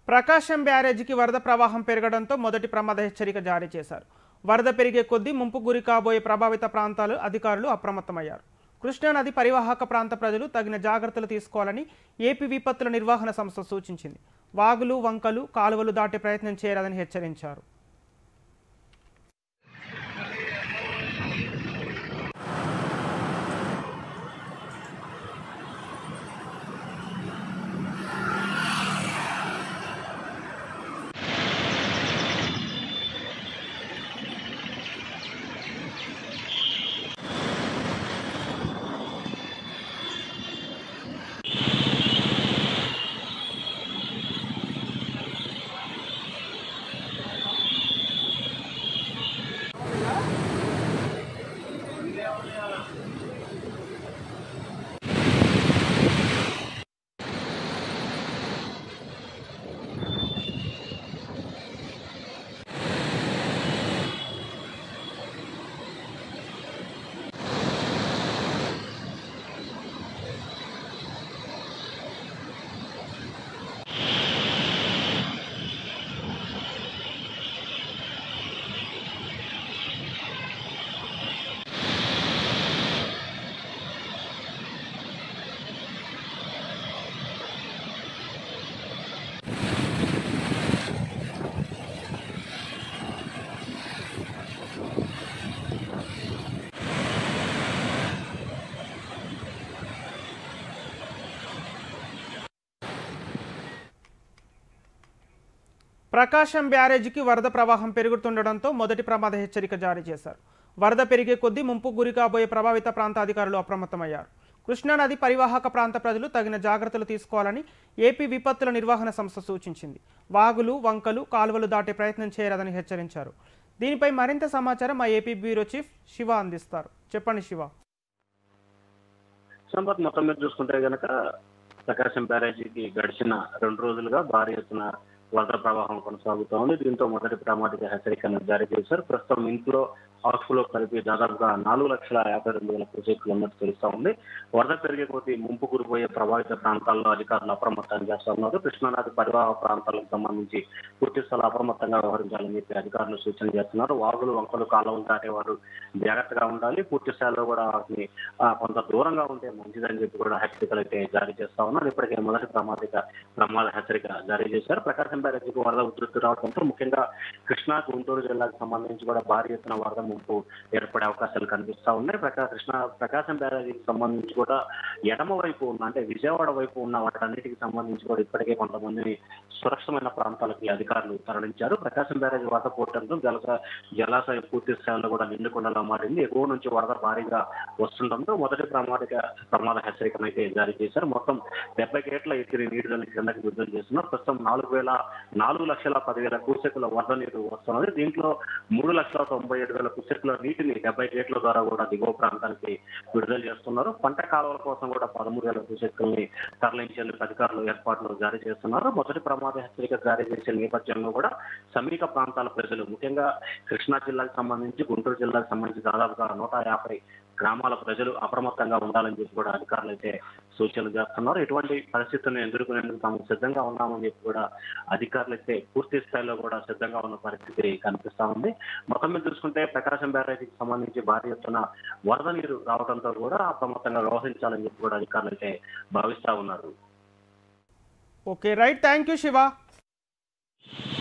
ప్రకాశం బ్యారేజీకి వరద ప్రవాహం పెరగడంతో మొదటి ప్రమాద హెచ్చరిక జారీ చేశారు వరద పెరిగే కొద్దీ ముంపు గురి కాబోయే ప్రభావిత ప్రాంతాలు అధికారులు అప్రమత్తమయ్యారు కృష్ణానది పరివాహక ప్రాంత ప్రజలు తగిన జాగ్రత్తలు తీసుకోవాలని ఏపీ విపత్తుల నిర్వహణ సంస్థ సూచించింది వాగులు వంకలు కాలువలు దాటే ప్రయత్నం చేయరాదని హెచ్చరించారు ప్రకాశం బ్యారేజీకి వరద ప్రవాహం పెరుగుతుండడంతో మొదటి ప్రమాద హెచ్చరిక జారీ చేశారు వరద పెరిగే కొద్దీ ముంపు గురి కాబోయే ప్రభావిత ప్రాంత అధికారులు అప్రమత్తమయ్యారు కృష్ణానది పరివాహక ప్రాంత ప్రజలు తగిన జాగ్రత్తలు తీసుకోవాలని ఏపీ విపత్తుల నిర్వహణ సంస్థ సూచించింది వాగులు వంకలు కాలువలు దాటే ప్రయత్నం చేయరాదని హెచ్చరించారు దీనిపై మరింత సమాచారం మా ఏపీ బ్యూరో చీఫ్ శివ అందిస్తారు చెప్పండి శివ సంపత్ మొత్తం మీద చూసుకుంటే గనక ప్రకాశం బ్యారేజీకి గడిచిన రెండు రోజులుగా భారీ ఎత్తున వరద ప్రవాహం కొనసాగుతోంది దీంతో మొదటి ప్రమాదిక హెచ్చరికను జారీ చేశారు ప్రస్తుతం ఇంట్లో హౌస్ లో కలిపి దాదాపుగా నాలుగు లక్షల యాభై రెండు వేల క్యూసెక్లు ఉన్నట్టు తెలుస్తా ఉంది వరద పెరిగే కొద్దీ ముంపు గురిపోయే ప్రభావిత ప్రాంతాల్లో అధికారులు అప్రమత్తం చేస్తున్నారు కృష్ణానది పరివాహక ప్రాంతాలకు సంబంధించి పూర్తి స్థల అప్రమత్తంగా వ్యవహరించాలని చెప్పి అధికారులు సూచన చేస్తున్నారు వాగులు వంకలు కాలువలు దాటేవారు జాగ్రత్తగా ఉండాలి పూర్తి స్థాయిలో కూడా వాటిని ఆ, కొంత దూరంగా ఉంటే మంచిదని చెప్పి కూడా హెచ్చరికలు అయితే జారీ చేస్తా ఉన్నారు ఇప్పటికే మొదటి ప్రమాదిక ప్రమాద హెచ్చరిక జారీ చేశారు ప్రకాశం బ్యారేజీకి వరద ఉధృతి రావడంతో ముఖ్యంగా కృష్ణా గుంటూరు జిల్లాకు సంబంధించి కూడా భారీ ఎత్తున వరద ముంపు ఏర్పడే అవకాశాలు కనిపిస్తా ఉన్నాయి ప్రకా కృష్ణా ప్రకాశం బ్యారేజీకి సంబంధించి కూడా ఎడమ వైపు ఉన్న అంటే విజయవాడ వైపు ఉన్న వాటన్నిటికి సంబంధించి కూడా ఇప్పటికే కొంతమందిని సురక్షితమైన ప్రాంతాలకి అధికారులు తరలించారు ప్రకాశం బ్యారేజీ వరద పోవడంతో జలస జలాశయం పూర్తి స్థాయిలో కూడా నిండుకుండలా మారింది ఎగువ నుంచి వరద భారీగా వస్తుండడంతో మొదటి ప్రమాదిక ప్రమాద హెచ్చరికను అయితే జారీ చేశారు మొత్తం డెబ్బై గేట్ల ఎత్తిన నీటిని కిందకి విడుదల చేస్తున్నారు ప్రస్తుతం నాలుగు వేల నాలుగు లక్షల పదివేల క్యూసెక్కుల వరద నీరు వస్తున్నది దీంట్లో మూడు లక్షల తొంభై ఏడు వేల క్యూసెక్కుల నీటిని డెబ్బై గేట్ల ద్వారా కూడా దిగువ ప్రాంతానికి విడుదల చేస్తున్నారు పంట కాలువల కోసం కూడా పదమూడు వేల క్యూసెక్కుల్ని తరలించేందుకు అధికారులు ఏర్పాట్లు జారీ చేస్తున్నారు మొదటి ప్రమాద హెచ్చరిక జారీ చేసే నేపథ్యంలో కూడా సమీప ప్రాంతాల ప్రజలు ముఖ్యంగా కృష్ణా జిల్లాకు సంబంధించి గుంటూరు జిల్లాకు సంబంధించి దాదాపుగా నూట యాభై గ్రామాల ప్రజలు అప్రమత్తంగా ఉండాలని చెప్పి కూడా అధికారులు అయితే సూచనలు చేస్తున్నారు ఎటువంటి పరిస్థితులను ఎదుర్కొనేందుకు తాము సిద్ధంగా ఉన్నామని చెప్పి కూడా అధికారులు అయితే పూర్తి స్థాయిలో కూడా సిద్ధంగా ఉన్న పరిస్థితి కనిపిస్తా ఉంది మొత్తం మీద చూసుకుంటే ప్రకాశం బ్యారేజీకి సంబంధించి భారీ ఎత్తున వరద నీరు రావడంతో కూడా అప్రమత్తంగా వ్యవహరించాలని చెప్పి కూడా అధికారులు అయితే భావిస్తా ఉన్నారు okay right thank you Shiva